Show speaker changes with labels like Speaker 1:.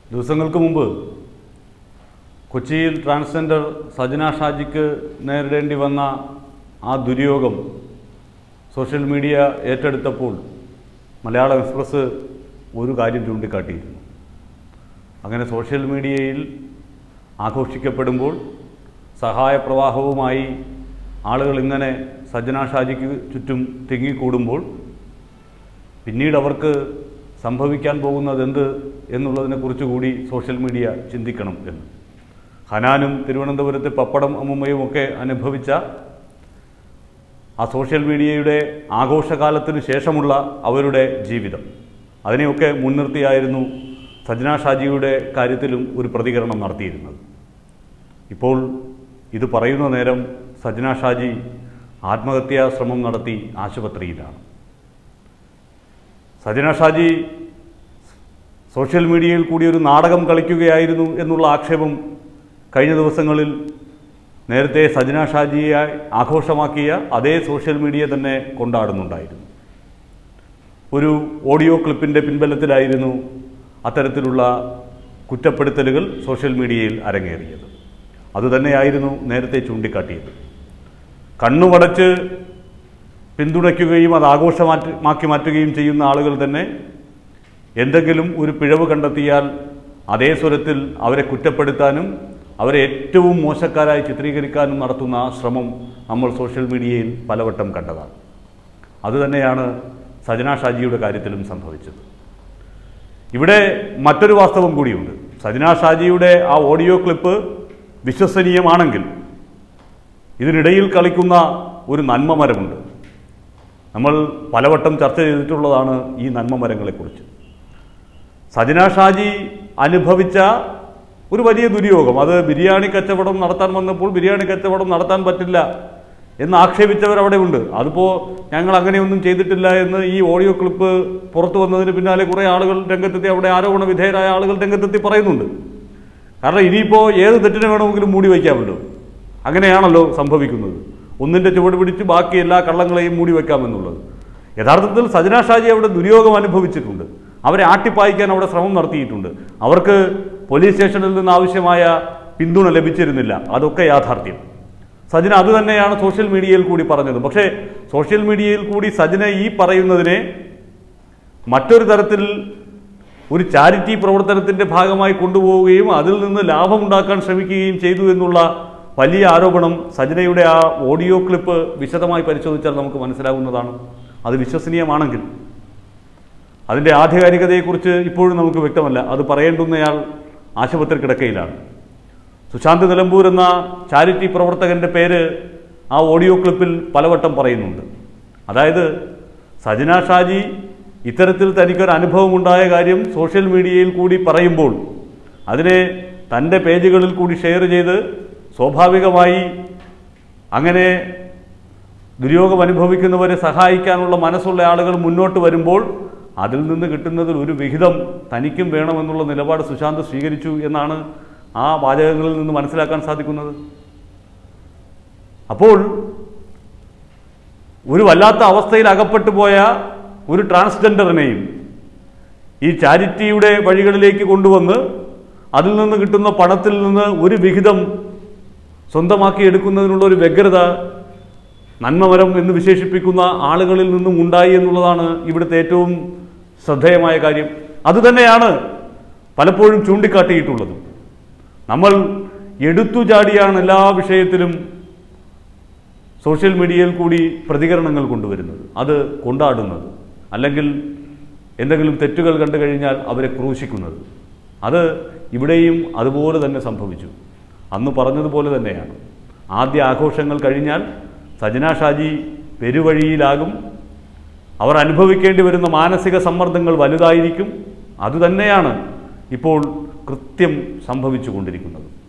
Speaker 1: ദിവസങ്ങൾക്ക് മുമ്പ് കൊച്ചിയിൽ ട്രാൻസ്ജെൻഡർ സജന ഷാജിക്ക് നേരിടേണ്ടി വന്ന ആ ദുര്യോഗം സോഷ്യൽ മീഡിയ ഏറ്റെടുത്തപ്പോൾ മലയാളം എക്സ്പ്രസ് ഒരു കാര്യം ചൂണ്ടിക്കാട്ടിയിരുന്നു അങ്ങനെ സോഷ്യൽ മീഡിയയിൽ ആഘോഷിക്കപ്പെടുമ്പോൾ സഹായപ്രവാഹവുമായി ആളുകൾ ഇങ്ങനെ സജ്ജന ഷാജിക്ക് ചുറ്റും തിങ്ങിക്കൂടുമ്പോൾ പിന്നീട് അവർക്ക് സംഭവിക്കാൻ പോകുന്നത് എന്ത് എന്നുള്ളതിനെക്കുറിച്ച് കൂടി സോഷ്യൽ മീഡിയ ചിന്തിക്കണം എന്ന് ഹനാനും തിരുവനന്തപുരത്തെ പപ്പടം അമ്മുമ്മയും ഒക്കെ അനുഭവിച്ച ആ സോഷ്യൽ മീഡിയയുടെ ആഘോഷകാലത്തിന് ശേഷമുള്ള അവരുടെ ജീവിതം അതിനെയൊക്കെ മുൻനിർത്തിയായിരുന്നു സജ്ന ഷാജിയുടെ കാര്യത്തിലും ഒരു പ്രതികരണം നടത്തിയിരുന്നത് ഇപ്പോൾ ഇത് പറയുന്ന നേരം സജ്ന ഷാജി ആത്മഹത്യാ ശ്രമം നടത്തി ആശുപത്രിയിലാണ് സജന ഷാജി സോഷ്യൽ മീഡിയയിൽ കൂടി ഒരു നാടകം കളിക്കുകയായിരുന്നു എന്നുള്ള ആക്ഷേപം കഴിഞ്ഞ ദിവസങ്ങളിൽ നേരത്തെ സജന ഷാജിയെ ആഘോഷമാക്കിയ അതേ സോഷ്യൽ മീഡിയ തന്നെ കൊണ്ടാടുന്നുണ്ടായിരുന്നു ഒരു ഓഡിയോ ക്ലിപ്പിൻ്റെ പിൻബലത്തിലായിരുന്നു അത്തരത്തിലുള്ള കുറ്റപ്പെടുത്തലുകൾ സോഷ്യൽ മീഡിയയിൽ അരങ്ങേറിയത് അതുതന്നെയായിരുന്നു നേരത്തെ ചൂണ്ടിക്കാട്ടിയത് കണ്ണുമടച്ച് പിന്തുണയ്ക്കുകയും അത് ആഘോഷമാക്കി മാറ്റുകയും ചെയ്യുന്ന ആളുകൾ തന്നെ എന്തെങ്കിലും ഒരു പിഴവ് കണ്ടെത്തിയാൽ അതേ സ്വരത്തിൽ അവരെ കുറ്റപ്പെടുത്താനും അവരെ ഏറ്റവും മോശക്കാരായി ചിത്രീകരിക്കാനും നടത്തുന്ന ആ ശ്രമം നമ്മൾ സോഷ്യൽ മീഡിയയിൽ പലവട്ടം കണ്ടതാണ് അതുതന്നെയാണ് സജന ഷാജിയുടെ കാര്യത്തിലും സംഭവിച്ചത് ഇവിടെ മറ്റൊരു വാസ്തവം കൂടിയുണ്ട് സജന ഷാജിയുടെ ആ ഓഡിയോ ക്ലിപ്പ് വിശ്വസനീയമാണെങ്കിൽ ഇതിനിടയിൽ കളിക്കുന്ന ഒരു നന്മ മരമുണ്ട് നമ്മൾ പലവട്ടം ചർച്ച ചെയ്തിട്ടുള്ളതാണ് ഈ നന്മ മരങ്ങളെക്കുറിച്ച് സജന ഷാജി അനുഭവിച്ച ഒരു വലിയ ദുര്യോഗം അത് ബിരിയാണി കച്ചവടം നടത്താൻ വന്നപ്പോൾ ബിരിയാണി കച്ചവടം നടത്താൻ പറ്റില്ല എന്ന് ആക്ഷേപിച്ചവർ അവിടെ ഉണ്ട് അതിപ്പോൾ ഞങ്ങൾ അങ്ങനെയൊന്നും ചെയ്തിട്ടില്ല എന്ന് ഈ ഓഡിയോ ക്ലിപ്പ് പുറത്തു വന്നതിന് പിന്നാലെ കുറേ ആളുകൾ രംഗത്തെത്തി അവിടെ ആരോപണ വിധേയരായ ആളുകൾ രംഗത്തെത്തി പറയുന്നുണ്ട് കാരണം ഇനിയിപ്പോൾ ഏത് തെറ്റിനെ വേണമെങ്കിലും മൂടി വയ്ക്കാമല്ലോ അങ്ങനെയാണല്ലോ സംഭവിക്കുന്നത് ഒന്നിൻ്റെ ചുവട് പിടിച്ച് ബാക്കി എല്ലാ കള്ളങ്ങളെയും മൂടി വയ്ക്കാമെന്നുള്ളത് യഥാർത്ഥത്തിൽ സജന ഷാജി അവിടെ ദുര്യോഗം അനുഭവിച്ചിട്ടുണ്ട് അവരെ ആട്ടിപ്പായിക്കാൻ അവിടെ ശ്രമം നടത്തിയിട്ടുണ്ട് അവർക്ക് പോലീസ് സ്റ്റേഷനിൽ നിന്ന് ആവശ്യമായ പിന്തുണ ലഭിച്ചിരുന്നില്ല അതൊക്കെ യാഥാർത്ഥ്യം സജന അത് തന്നെയാണ് സോഷ്യൽ മീഡിയയിൽ കൂടി പറഞ്ഞത് പക്ഷേ സോഷ്യൽ മീഡിയയിൽ കൂടി സജന ഈ പറയുന്നതിനെ മറ്റൊരു തരത്തിൽ ഒരു ചാരിറ്റി പ്രവർത്തനത്തിന്റെ ഭാഗമായി കൊണ്ടുപോവുകയും അതിൽ നിന്ന് ലാഭമുണ്ടാക്കാൻ ശ്രമിക്കുകയും ചെയ്തു എന്നുള്ള വലിയ ആരോപണം സജനയുടെ ആ ഓഡിയോ ക്ലിപ്പ് വിശദമായി പരിശോധിച്ചാൽ നമുക്ക് മനസ്സിലാകുന്നതാണ് അത് വിശ്വസനീയമാണെങ്കിൽ അതിൻ്റെ ആധികാരികതയെക്കുറിച്ച് ഇപ്പോഴും നമുക്ക് വ്യക്തമല്ല അത് പറയേണ്ടുന്നയാൾ ആശുപത്രി കിടക്കയിലാണ് സുശാന്ത് നിലമ്പൂർ എന്ന ചാരിറ്റി പ്രവർത്തകന്റെ പേര് ആ ഓഡിയോ ക്ലിപ്പിൽ പലവട്ടം പറയുന്നുണ്ട് അതായത് സജന ഷാജി ഇത്തരത്തിൽ തനിക്കൊരു അനുഭവമുണ്ടായ കാര്യം സോഷ്യൽ മീഡിയയിൽ കൂടി പറയുമ്പോൾ അതിനെ തൻ്റെ പേജുകളിൽ കൂടി ഷെയർ ചെയ്ത് സ്വാഭാവികമായി അങ്ങനെ ദുര്യോഗം അനുഭവിക്കുന്നവരെ സഹായിക്കാനുള്ള മനസ്സുള്ള ആളുകൾ മുന്നോട്ട് വരുമ്പോൾ അതിൽ നിന്ന് കിട്ടുന്നതിൽ ഒരു വിഹിതം തനിക്കും വേണമെന്നുള്ള നിലപാട് സുശാന്ത് സ്വീകരിച്ചു എന്നാണ് ആ വാചകങ്ങളിൽ നിന്ന് മനസ്സിലാക്കാൻ സാധിക്കുന്നത് അപ്പോൾ ഒരു വല്ലാത്ത അവസ്ഥയിൽ അകപ്പെട്ടു പോയ ഒരു ട്രാൻസ്ജെൻഡറിനെയും ഈ ചാരിറ്റിയുടെ വഴികളിലേക്ക് കൊണ്ടുവന്ന് അതിൽ നിന്ന് കിട്ടുന്ന പണത്തിൽ നിന്ന് ഒരു വിഹിതം സ്വന്തമാക്കി എടുക്കുന്നതിനുള്ള ഒരു വ്യഗ്രത നന്മമരം എന്ന് വിശേഷിപ്പിക്കുന്ന ആളുകളിൽ നിന്നും ഉണ്ടായി എന്നുള്ളതാണ് ഇവിടുത്തെ ഏറ്റവും ശ്രദ്ധേയമായ കാര്യം അതുതന്നെയാണ് പലപ്പോഴും ചൂണ്ടിക്കാട്ടിയിട്ടുള്ളത് നമ്മൾ എടുത്തു ചാടിയാണ് എല്ലാ വിഷയത്തിലും സോഷ്യൽ മീഡിയയിൽ കൂടി പ്രതികരണങ്ങൾ കൊണ്ടുവരുന്നത് അത് കൊണ്ടാടുന്നത് അല്ലെങ്കിൽ എന്തെങ്കിലും തെറ്റുകൾ കണ്ടു കഴിഞ്ഞാൽ അവരെ ക്രൂശിക്കുന്നത് അത് ഇവിടെയും അതുപോലെ തന്നെ സംഭവിച്ചു അന്ന് പറഞ്ഞതുപോലെ തന്നെയാണ് ആദ്യ ആഘോഷങ്ങൾ കഴിഞ്ഞാൽ സജന ഷാജി പെരുവഴിയിലാകും അവർ അനുഭവിക്കേണ്ടി വരുന്ന മാനസിക സമ്മർദ്ദങ്ങൾ വലുതായിരിക്കും അതുതന്നെയാണ് ഇപ്പോൾ കൃത്യം സംഭവിച്ചു കൊണ്ടിരിക്കുന്നത്